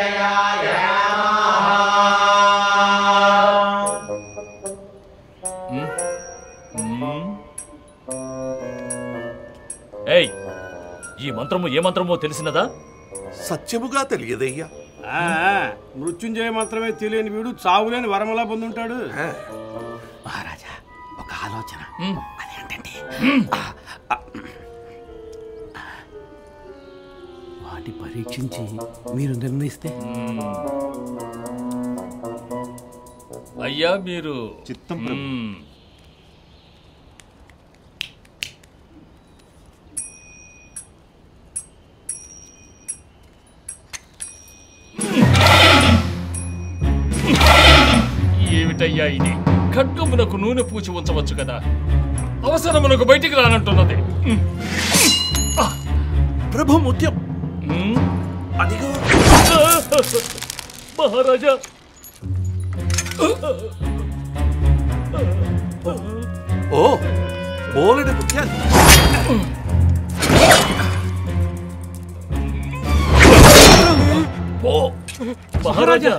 ఏయ్ ఈ మంత్రము ఏ మంత్రమో తెలిసినదా సత్యముగా తెలియదయ్యా ఆ, మృత్యుంజయ మాత్రమే తెలియని వీడు చావులేని వరమలా పొందుంటాడు మహారాజా ఒక ఆలోచన మ్మ్. అదేంటంటే ఆ, ఆ, వాటి పరీక్షించి మీరు నిర్ణయిస్తే అయ్యా మీరు చిత్తం ప్రభు. మ్మ్. ఏమిటయ్యా ఇది ఖడ్గమునకు నూనె పూచి ఉంచవచ్చు కదా అవసరమునకు బయటికి రానంటున్నది ప్రభు ముత్యం మ్మ్. అదిగో మహారాజా ఓ బోలెడు ముత్యాలు ఓ మహారాజా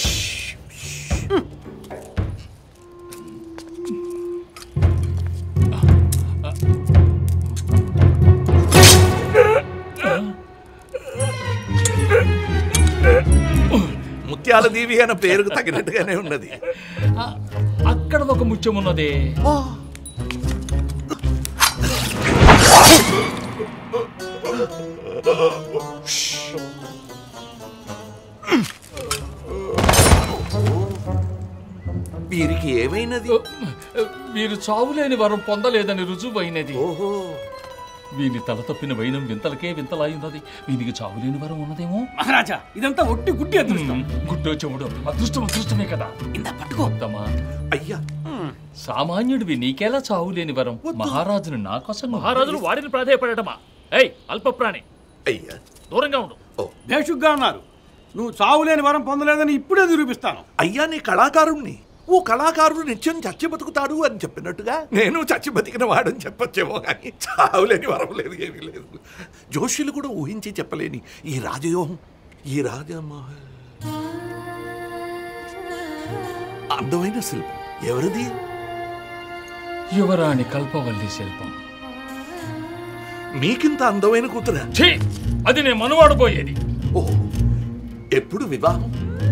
ముత్యాల దీవి అన్న పేరుకు తగినట్టుగానే ఉన్నది అక్కడ ఒక ముత్యం ఉన్నదే వీరికి ఏమైనది వీరు చావులేని వరం పొందలేదని రుజువైనది ఓహో వీని తల తప్పిన వైనం వింతలకే వింతలాయున్నది వీనికి చావులేని వరం ఉన్నదేమో మహారాజా ఇదంతా ఒట్టి గుడ్డి అదృష్టం గుడ్డో చెవుడు అదృష్టం అదృష్టమే కదా ఇంత పట్టుకో ఉత్తమా అయ్యా సామాన్యుడివి నీకెలా చావులేని వరం మహారాజును నా కోసం మహారాజులు వాడిని ప్రాధేయపడటమా ఏయ్ అల్పప్రాణి అయ్యా దూరంగా ఉండు ఓ భేషుగ్గా అన్నారు నువ్వు చావులేని వరం పొందలేదని ఇప్పుడే నిరూపిస్తాను అయ్యా నీ కళాకారుణ్ణి ఓ కళాకారుడు నిత్యం చచ్చి బతుకుతాడు అని చెప్పినట్టుగా నేను చచ్చి బతికిన వాడని చెప్పొచ్చేమో కానీ చావులేని వరం లేదు ఏమీ లేదు జోషులు కూడా ఊహించి చెప్పలేని ఈ రాజయోగం ఈ రాజమహల్ అందమైన శిల్పం ఎవరిది యువరాణి కల్పవల్లి శిల్పం మీకింత అందమైన కూతురా ఛీ అది నేను మనవాడబోయేది ఓ ఎప్పుడు వివాహం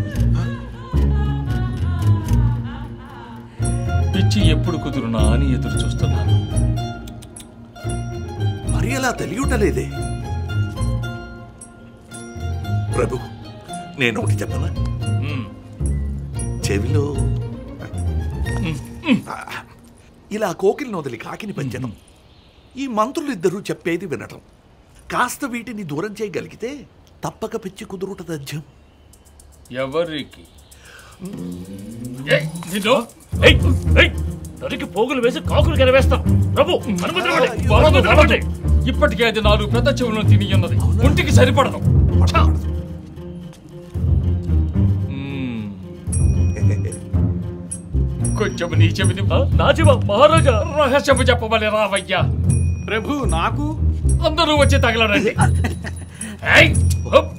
పిచ్చి ఎప్పుడు కుదురునా అని ఎదురు చూస్తున్నాను మరి అలా తెలియటలేదే ప్రభు నేను ఒకటి చెప్పనా మ్మ్. చెవిలో ఆ, ఇలా కోకిలిని వదిలి కాకిని పెంచడం ఈ మంత్రులు ఇద్దరూ చెప్పేది వినటం కాస్త వీటిని దూరం చేయగలిగితే తప్పక పిచ్చి కుదురుట దజ్జం ఎవరికి ఏయ్, నిన్ను ఏయ్, ఏయ్, నరికి పోగులు వేసి కాకులు గెలవేస్తాం ప్రభు అనుమతి ఇవ్వండి. వరదు, అనుమతి వరదు. ఇవ్వండి. ఇప్పటికే అది నాలుగు పెద్ద చెవులను తిని ఉన్నది ఒంటికి సరిపడదు ఛ! మ్మ్. కొంచెం నీ చెవిని ఆ, నా జీవ మహారాజా రహస్యము చెప్పమని రావయ్యా ప్రభు నాకు అందరూ వచ్చి తగలరండి ఏయ్, హప్.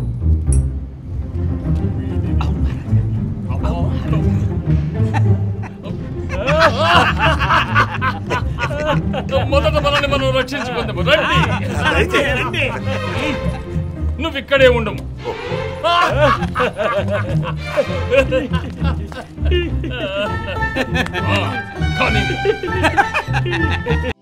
మొదట మనల్ని మనం రక్షించుకుందాము రండి రండి. నువ్వు ఇక్కడే ఉండము కానీ